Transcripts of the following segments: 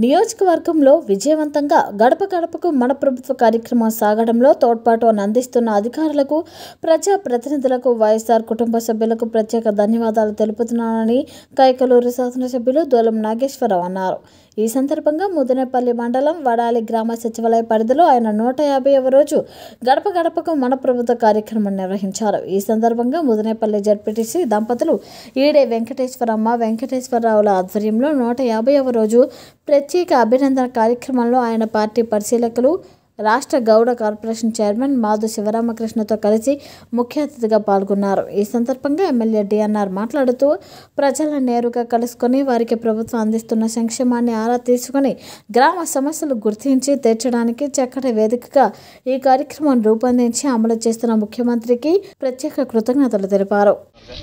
నియోజకవర్గంలో విజయవంతంగా గడప గడపకు మన ప్రభుత్వ కార్యక్రమం సాగడంలో తోడ్పాటు అందిస్తున్న అధికారులకు ప్రజా ప్రతినిధులకు వైఎస్ఆర్ కుటుంబ సభ్యులకు ప్రత్యేక ధన్యవాదాలు తెలుపుతున్నానని కైకలూరు శాసనసభ్యులు దోలం నాగేశ్వరరావు అన్నారు ఈ సందర్భంగా ముదినేపల్లి మండలం వడాలి గ్రామ సచివాలయ పరిధిలో ఆయన నూట యాభైవ రోజు గడప గడపకు మన ప్రభుత్వ కార్యక్రమం నిర్వహించారు ఈ సందర్భంగా ముదినేపల్లి జడ్పీటీసీ దంపతులు ఈడే వెంకటేశ్వరమ్మ వెంకటేశ్వరరావుల ఆధ్వర్యంలో నూట యాభైవ రోజు ప్రత్యేక అభినందన కార్యక్రమంలో ఆయన పార్టీ పరిశీలకులు రాష్ట్ర గౌడ కార్పొరేషన్ చైర్మన్ మాధు శివరామకృష్ణతో కలిసి ముఖ్య అతిథిగా పాల్గొన్నారు ఈ సందర్భంగా ఎమ్మెల్యే డిఎన్ఆర్ మాట్లాడుతూ ప్రజలను నేరుగా కలుసుకొని వారికి ప్రభుత్వం అందిస్తున్న సంక్షేమాన్ని ఆరా తీసుకొని గ్రామ సమస్యలు గుర్తించి తీర్చడానికి చక్కటి వేదికగా ఈ కార్యక్రమం రూపొందించి అమలు చేస్తున్న ముఖ్యమంత్రికి ప్రత్యేక కృతజ్ఞతలు తెలిపారు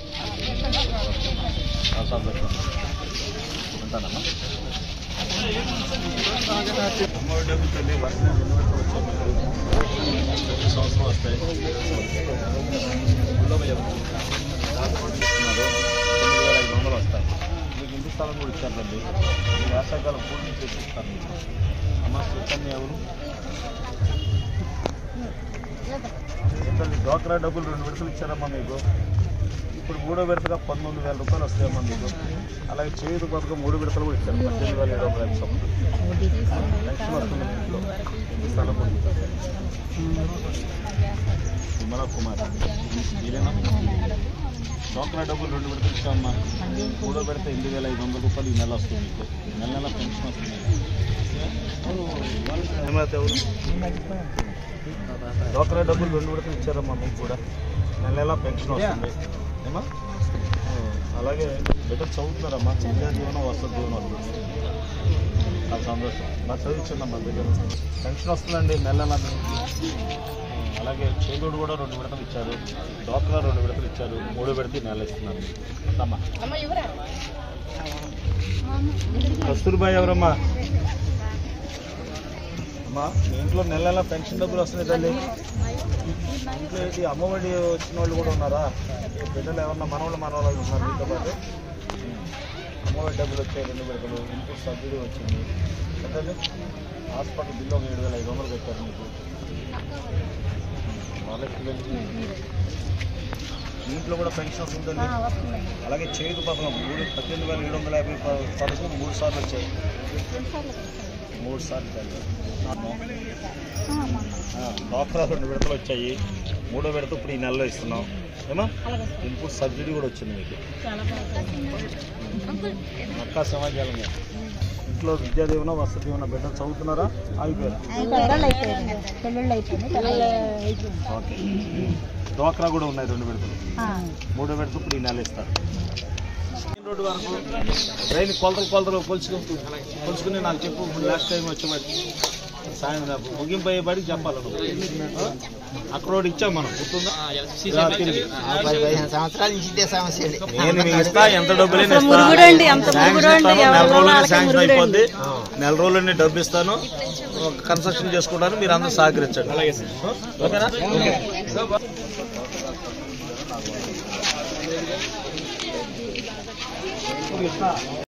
అమ్మఒడి డబ్బులు తల్లి వర్షం సంవత్సరం వస్తాయి ఊళ్ళో చెప్తున్నారు తొమ్మిది వేల ఐదు వందలు వస్తాయి మీకు ఇంటి స్థలం కూడా ఇచ్చారు తల్లి ఈ వేసవికాలం పూర్తి చేసి ఇస్తాను మీకు అమ్మ సుకన్య ఎవరు ఏంటండి డ్వాక్రా డబ్బులు రెండు విడతలు ఇచ్చారమ్మా మీకు ఇప్పుడు మూడో విడతగా పంతొమ్మిది వేల రూపాయలు వస్తాయమ్మా మీకు అలాగే చేయుత పథకం మూడు విడతలు కూడా ఇచ్చారు పద్దెనిమిది వేల ఏడు వందల ఐదు సొమ్ము పెన్షన్ వస్తుంది ఇంట్లో స్థలం ఉంది. విమలా కుమార్ మీరేనా డ్వాక్రా డబ్బులు రెండు విడతలు ఇచ్చామమ్మా మూడో విడత ఎనిమిది వేల ఐదు వందల రూపాయలు ఈ నెల వస్తుంది మీకు నెల నెల పెన్షన్ వస్తుంది హేమలత ఎవరు డ్వాక్రా డబ్బులు రెండు విడతలు ఇచ్చారమ్మా మీకు కూడా నెల నెల పెన్షన్ వస్తుంది ఏమా ఆ, అలాగే బెటర్ చదువుతున్నారమ్మా విద్యా జీవనం వస్తుంది జీవనం వస్తుంది చాలా సంతోషం బాగా చదివించండి మా దగ్గర పెన్షన్ వస్తుందండి నెల నెల మీకు. అలాగే చేదోడు కూడా రెండు విడతలు ఇచ్చారు డ్వాక్రా రెండు విడతలు ఇచ్చారు మూడో విడత ఈ నెల ఇస్తున్నారు అమ్మా కస్తూర్బాయ్ ఎవరమ్మా అమ్మా మీ ఇంట్లో నెల నెల పెన్షన్ డబ్బులు వస్తున్నాయి తల్లి ఇంట్లో ఏంటి అమ్మఒడి వచ్చిన వాళ్ళు కూడా ఉన్నారా ఈ బిడ్డలు ఎవరన్నా మనవాళ్ళు మనవాళ్ళు ఉన్నారు మీతో పాటు అమ్మఒడి డబ్బులు వచ్చాయి రెండు బిడ్డలు ఇన్పుట్ సబ్సిడీ వచ్చింది కదండి హాస్పిటల్ బిల్లు ఒక ఏడు వేల ఐదు వందలు పెట్టారు మీకు వాళ్ళకి వెళ్ళి మీ ఇంట్లో కూడా పెన్షన్ వస్తుందండి అలాగే చేతి పథకం మూడు పద్దెనిమిది వేల ఏడు వందల యాభై ప- పథకం మూడు సార్లు వచ్చాయి మూడు సార్లు తల్లి డాక్టర్ రెండు విడతలు వచ్చాయి మూడో విడత ఇప్పుడు ఈ నెలలో ఇస్తున్నాం ఏమా ఇన్పుట్ సబ్సిడీ కూడా వచ్చింది మీకు అక్క సమాజాలం ఇంట్లో విద్యా దీవెన వసతి దీవెన బిడ్డలు చదువుతున్నారా ఆగిపోయారా ఓకే డ్వాక్రా కూడా ఉన్నాయి రెండు విడతలు మూడో విడత ఇప్పుడు ఈ నెల ఇస్తారు మెయిన్ రోడ్డు వరకు ట్రైన్ కొలతలు కొలతలు కొలుచుకు కొలుచుకుని నాకు చెప్పు లాస్ట్ టైం వచ్చేవాడి సాయంత్రం ముగింపు అయ్యేపాటికి చెప్పాలి నువ్వు. అక్కడ రోడ్డు ఇచ్చాం మనం గుర్తుందా ఇలా తిరిగి. సంవత్సరాల నుంచి ఇదే సమస్య అండి. నేను మీకు ఇస్తా ఎంత డబ్బులైనా ఇస్తా శాంక్షన్ ఇస్తాను నెల రోజులనే శాంక్షన్ అయిపోద్ది నెల రోజులనే డబ్బు ఇస్తాను కన్స్ట్రక్షన్ చేసుకుంటాను మీరు అందరూ సహకరించండి అలాగే ఓకేనా ఓకే